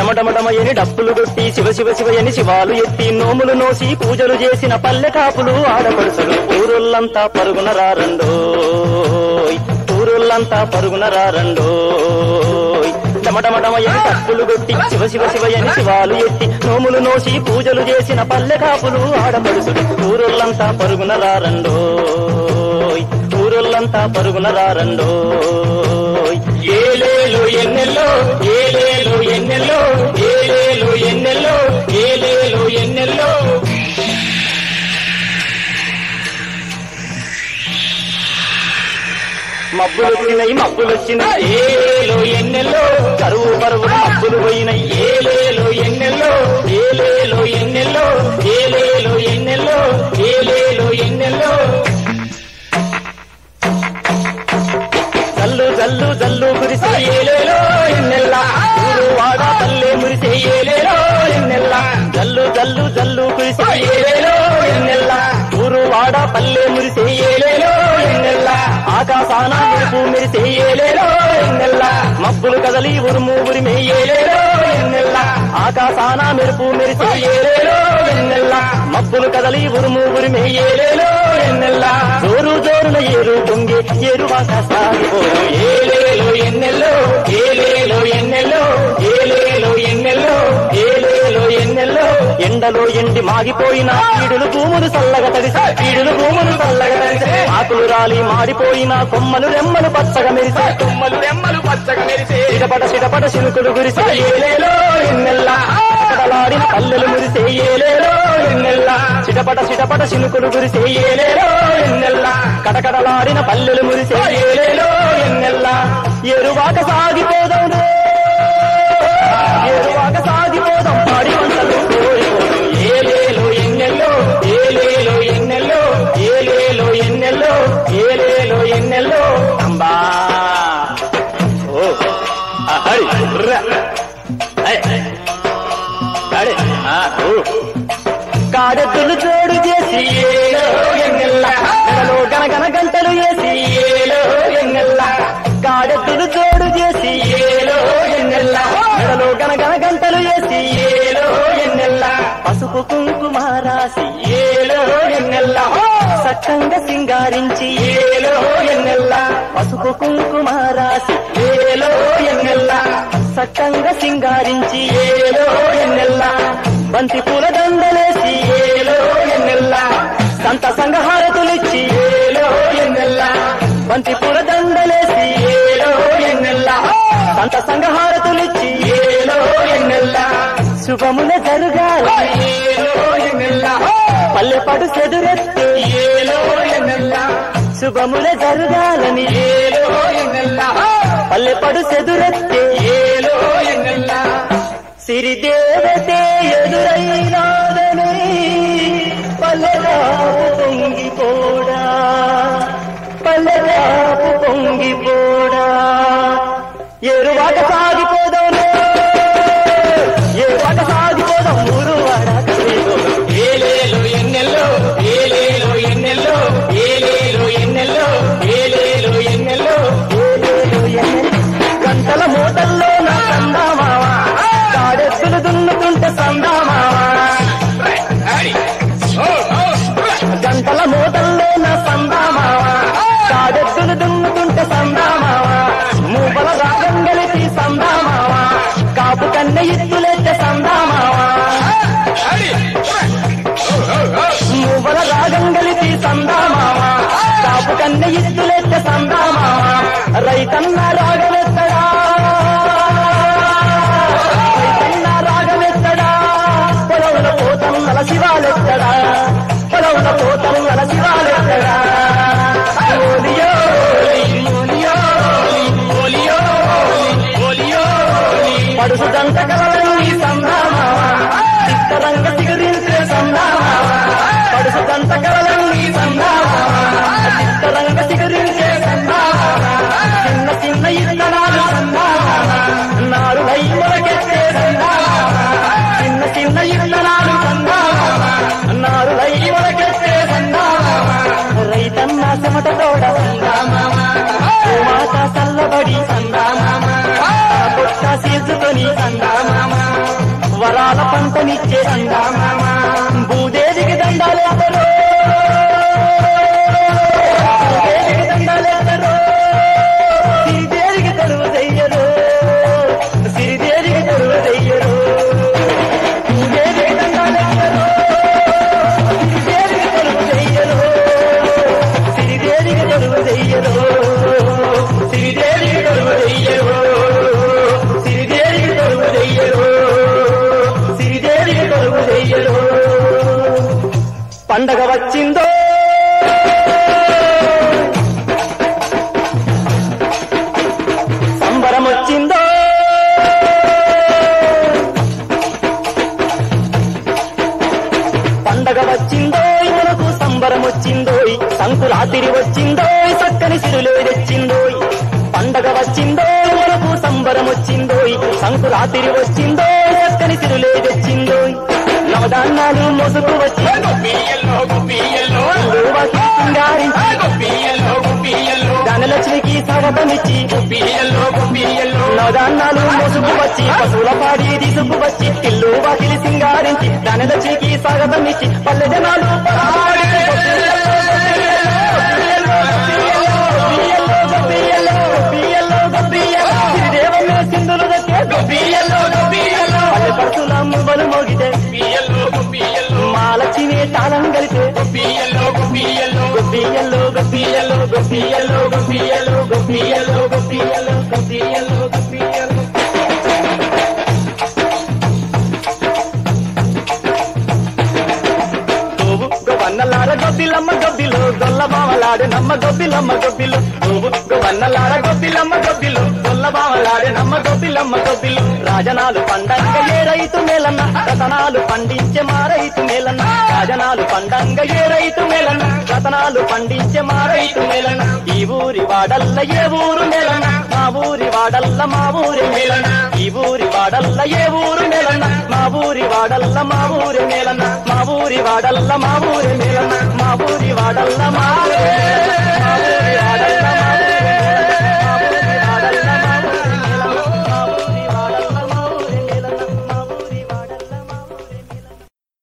డమడమడమయని డప్పులు కొట్టి శివ శివ శివయని శివాలు ఎత్తి నోములు నోసి పూజలు చేసిన పల్లె కాపులు ఆడపడుసులు ఊరుల్లంతా పరుగున రారండోయ్ ఊరుల్లంతా పరుగున రారండోయ్ డమడమడమయని డప్పులు కొట్టి శివ శివ శివయని శివాలు ఎత్తి నోములు నోసి పూజలు చేసిన పల్లె కాపులు ఆడపడుసులు ఊరుల్లంతా పరుగున రారండోయ్ ఊరుల్లంతా పరుగున రారండోయ్ ఏలేలు ఎన్నెల్లో ఏలేలు ఎన్నెల్లో ఏలేలు ఎన్నెల్లో ఏలేలు ఎన్నెల్లో మబ్బులొచ్చినాయి మబ్బులొచ్చినాయి ఏలేలో ఎన్నెల్లో కరువు పరువు మబ్బులు పోయినాయి ఏలేలో ఎన్నెల్లో ఏలేలో ఎన్నెల్లో ఏలేలో ఎన్నెల్లో ఏలేలో ఎన్నెల్లో జల్లు జల్లు జల్లు కురిసే ఏలేలో ఎన్నెల్ల ఊరు వాడ పల్లె మురిసే ఏలేలో ఎన్నెల్ల జల్లు జల్లు జల్లు కురిసే ఏలేలో ఎన్నెల్ల ఊరు వాడ పల్లె మురిసే ఏలేలో ఎన్నెల్ల ఆకాశాన మెరుపు మెరిసే ఏలేలో ఎన్నెల్ల మబ్బులు కదలి ఉరుము ఉరిమే ఏలేలో ఎన్నెల్ల ఆకాశాన మెరుపు మెరిసే ఏలేలో ఎన్నెల్ల మబ్బులు కదలి ఉరుము ఉరిమే ఏలేలో ఎన్నెల్ల జోరు జోరున ఏరు పొంగి ఏరువాక సాగిపోను ఏలేలో ఎన్నెల్లో ఏలేలో ఎన్నెల్లో ఏలేలో ఎన్నెల్లో ఏలేలో ఎన్నెల్లో ఎండలో ఎండి మాగిపోయిన పీడులు భూములు చల్లగా తడిసి పీడులు భూములు చల్లగా తడిసి ఆకులు రాలి మాడిపోయిన కొమ్మలు రెమ్మలు పచ్చగా మెరిసే కొమ్మలు రెమ్మలు పచ్చగా మెరిసే సిడపట సిడపట చినుకులు గురిసే ఏలేలో ఎన్నెల్లా కడలాడిన పల్లెలు మురిసే ఏలేలో ఎన్నెల్లా చిటపట చిటపట చినుకులు గురిసే ఏలేలో ఎన్నెల్లా కడకడలాడిన పల్లెలు మురిసే ఏలేలో ఎన్నెల్లా ఎరువాక సాగిపోదాం ఎరువాక సాగిపోదాం పాడి వంటలు కోరిపోదాం ఏలేలో ఎన్నెల్లో ఏలేలో ఎన్నెల్లో ఏలేలో ఎన్నెల్లో ఏలేలో ఎన్నెల్లో అంబా ఓ హరి కాడెత్తులు జోడు చేసి ఏలో ఎన్నెల్ల మెడలో గనగన గంటలు వేసి ఏలో ఎన్నెల్ల కాడెత్తులు జోడు చేసి ఏలో ఎన్నెల్ల మెడలో గనగన గంటలు వేసి ఏలో ఎన్నెల్ల పసుపు కుంకుమ రాసి ఏలో ఎన్నెల్ల సక్కంగా సింగారించి ఏలో ఎన్నెల్ల పసుపు కుంకుమ రాసి ఏలో ఎన్నెల్ల సక్కంగా సింగారించి ఏలో ఎన్నెల్ల బంతి పూల దండలేసి ఏలో ఎన్నెల్ల సంత సంగహారతులిచ్చి ఏలో ఎన్నెల్ల బంతి పూల దండలేసి ఏలో ఎన్నెల్ల సంత సంగహారతులిచ్చి ఏలో ఎన్నెల్ల శుభమున జరుగాలి ఏలో ఎన్నెల్ల పల్లెపాటు చెదురెత్తి ఏలో ఎన్నెల్ల శుభమున జరుగాలని ఏలో ఎన్నెల్ల పల్లెపాటు చెదురెత్తి ఏలో ఎన్నెల్ల సిరిదేవతే ఎదురైనాదని పల్లెరాపు పొంగిపోడా పల్లెరాపు పొంగిపోడా ఎరువాక సాగిపోదాం ఎరువాక సాగిపోదాం ఊరు వాడ కలిగిపోదాం ఏలేలో ఎన్నెల్లో ఏలేలో ఎన్నెల్లో ఏలేలో ఎన్నెల్లో ఏలేలో ఎన్నెల్లో ఏలేలో ఎన్నెల్లో గంటల మూటల్లో నా సందామావా కాడెత్తులు దున్నుతుంటే సందామావా గంటల మూటల్లో నా సందామావా కాడెత్తులు దున్నుతుంటే సందామావా మూపల రాగం గెలిచి సందామావా కాపు కన్నె ఇత్తులెత్తే సందామావా మూవల రాగం గలిపి సందామావా కాపు కన్నె ఇత్తులెత్తే సందామావా రైతన్న రాగమెత్తడా రైతన్న రాగమెత్తడా పొలవుల పోతన్నల శివాలెత్తడా పొలవుల పోతన్నల శివాలెత్తడా ఓలియో ఓలియో ఓలియో ఓలియో పడుసు దంత కలవని సందామావా చిత్తరంగ సిగురించే సందామావా పడుసు దంత కలవని సందామావా చిత్తరంగ సిగురించే సందామావా చిన్న చిన్న ఇత్తనాలు సందామావా నారు లైమలకెత్తే సందామావా చిన్న చిన్న ఇత్తనాలు సందామావా నారు లైమలకెత్తే సందామావా రైతన్న చెమట తోడ సందామావా మాత చల్లబడి సందామావా పొట్ట సీల్చుకొని సందామావా ఇచ్చే చందమామ భూదేవికి దండాలే అందరూ భూదేవికి దండాలే అందరూ శ్రీదేవికి తరువు చెయ్యరు శ్రీదేవికి తరువు చెయ్యరు భూదేవికి దండాలే అందరూ శ్రీదేవికి తరువు చెయ్యరు శ్రీదేవికి తరువు చెయ్యరు శ్రీదేవికి తరువు చెయ్యరు శ్రీదేవికి తరువు చెయ్యరు శ్రీదేవికి తరువు చెయ్యరు పండగ వచ్చిందో సంబరం వచ్చిందో పండగ వచ్చిందో మనకు సంబరం వచ్చిందో సంకురాతిరి వచ్చిందో చక్కని సిరులే తెచ్చిందో పండగ వచ్చిందో మనకు సంబరం వచ్చిందో సంకురాతిరి వచ్చిందో చక్కని సిరులే తెచ్చిందో నవధాన్యాలు మోసుకు వచ్చి గొప్పియల్లో గొప్పియల్లో గోవాకి సింగారించి గొప్పియల్లో గొప్పియల్లో ధనలక్ష్మికి స్వాగతమిచ్చి గొప్పియల్లో గొప్పియల్లో నవధాన్యాలు మోసుకు వచ్చి పశువుల పాడి తీసుకువచ్చి ఇల్లు వాకిలి సింగారించి ధనలక్ష్మికి స్వాగతం ఇచ్చి పల్లె జనాలు పరాడి సింధులు గొప్పియల్లో గొప్పియల్లో పల్లె పరచుల మువ్వలు మోగితే గొప్పియల్లో గొప్పియల్లో మా లక్ష్మి తాళం కలితే గొప్పియల్లో గొప్పియల్లో గొప్పియల్లో గొప్పియల్లో గొప్పియల్లో గొప్పియల్లో గొప్పియల్లో గొప్పియల్లో గొప్పియల్లో గొప్పియల్లో నువ్వు గొవన్నలార గొబ్బిలమ్మ గొబ్బిలు గొల్ల బావలాడే నమ్మ గొబ్బిలమ్మ గొబ్బిలు నువ్వు గొవన్నలార గొబ్బిలమ్మ గొబ్బిలు గొల్ల బావలాడే నమ్మ గొబ్బిలమ్మ గొబ్బిలు రాజనాలు పండంగ ఏ రైతు మేలన్న రతనాలు పండించే మా రైతు మేలన్న రాజనాలు పండంగ ఏ రైతు మేలన్న రతనాలు పండించే మా రైతు మేలన్న ఈ ఊరి వాడల్ల ఏ ఊరు మేలన్న మా ఊరి వాడల్ల మా ఊరి మేలన్న ఈ ఊరి వాడల్ల ఏ ఊరు మేలన్న మా ఊరి వాడల్ల మా ఊరి మేలన్న మా ఊరి వాడల్ల మా ఊరి మేలన్న మా ఊరి వాడల్ల మా ఊరి మేలన్న